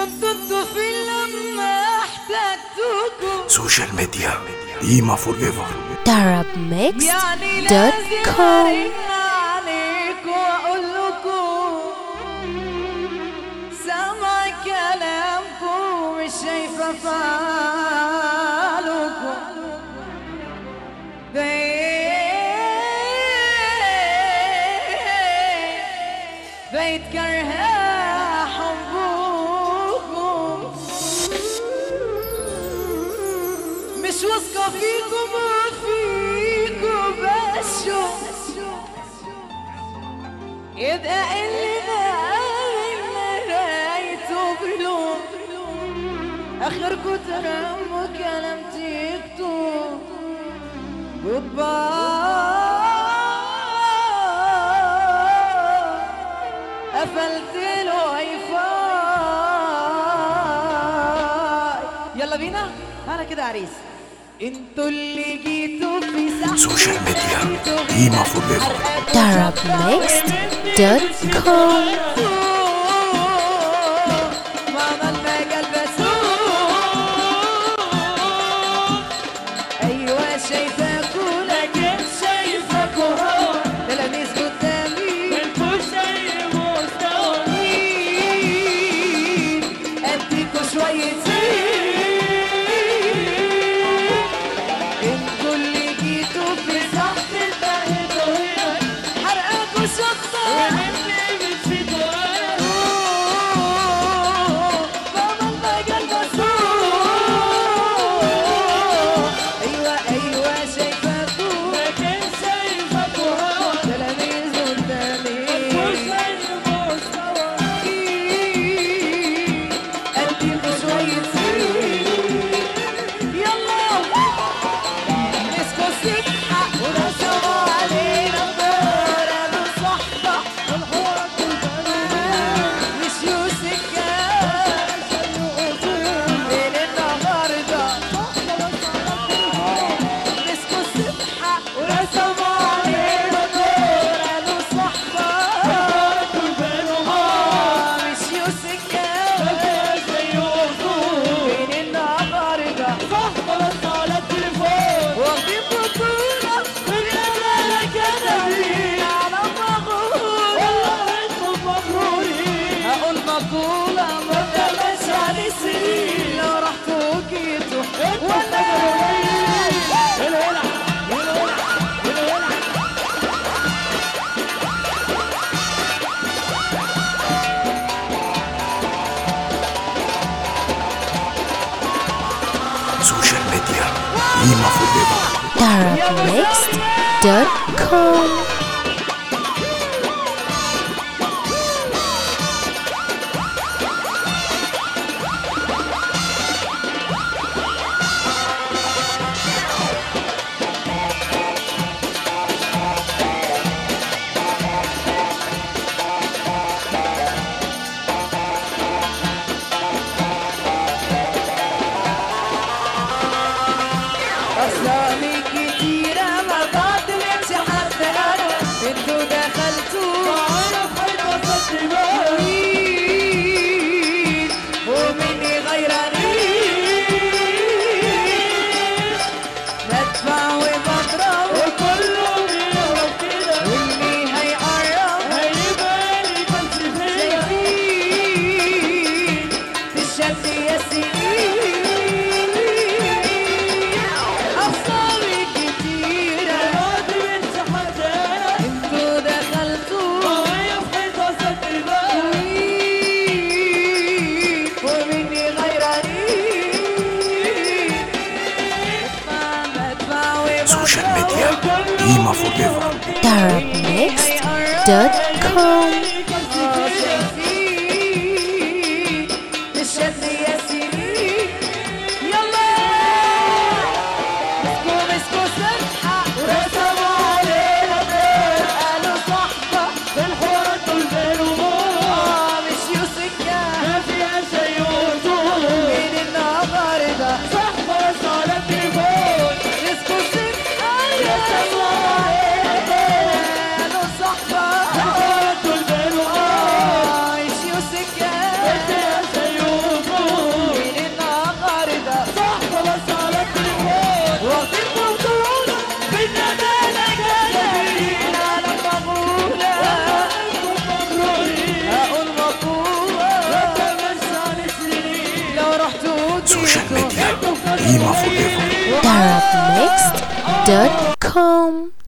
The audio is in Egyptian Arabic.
كنتوا انتوا فين لما احتجتوكوا سوشيال ميديا قيمة فور ايفر Arabmix يعني dot لازم com. ارن عليكوا واقول لكم سامع كلامكم مش شايفه فعلكم بيت كرهة حبكم مش واثقة فيكم وفيكم بس شو يبقى اللي نايم رايته بلوم اخركوا ترموا كلام تكتب goodbye قفلت له اي فاي يلا بينا انا كده عريس انتوا اللي جيتوا في ساعة سوشيال ميديا قيمة فور ايفر Arabmix dot com. ماما المجال بسوق ايوه شايفاكوا لكن شايفاكوا هوا تلاميذ قدامي اديكوا شوية انتوا اللي جيتوا في ساحة البهدلة حرقاكوا شطة ماما المجال بسوق ايوه ايوه شايفاكوا تلاميذ قدامي اديكوا شوية يلا مسكوا السبحة ورسموا علينا الدور قالوا صحبة مشيوا سكة من النهاردة مسكوا السبحة ورسموا علينا الدور قالوا صحبة مشيوا سكة من النهاردة واخدين بطولة من أمالك أنا على مغروري هقول مقولة ما تبقاش على سنين لو رحتوا وجيتوا ولا سوشيال ميديا قيمة فور ايفر Arabmix dot com. أسامي كتيرة ما بعتمدش حد أنا انتوا دخلتوا مين ومني غيرانين بدفع وبضرب وكله بيضرب كده واللي هيقرب شايفين في الشمس يا سنين أفكاري كتيرة انتوا دخلتوا ومني غيرانين بدفع وبضرب سوشيال ميديا قيمة فور ايفر Arabmix dot com. صحبة رحت وجيت سوشيال ميديا قيمة فور ايفر arabmixed.com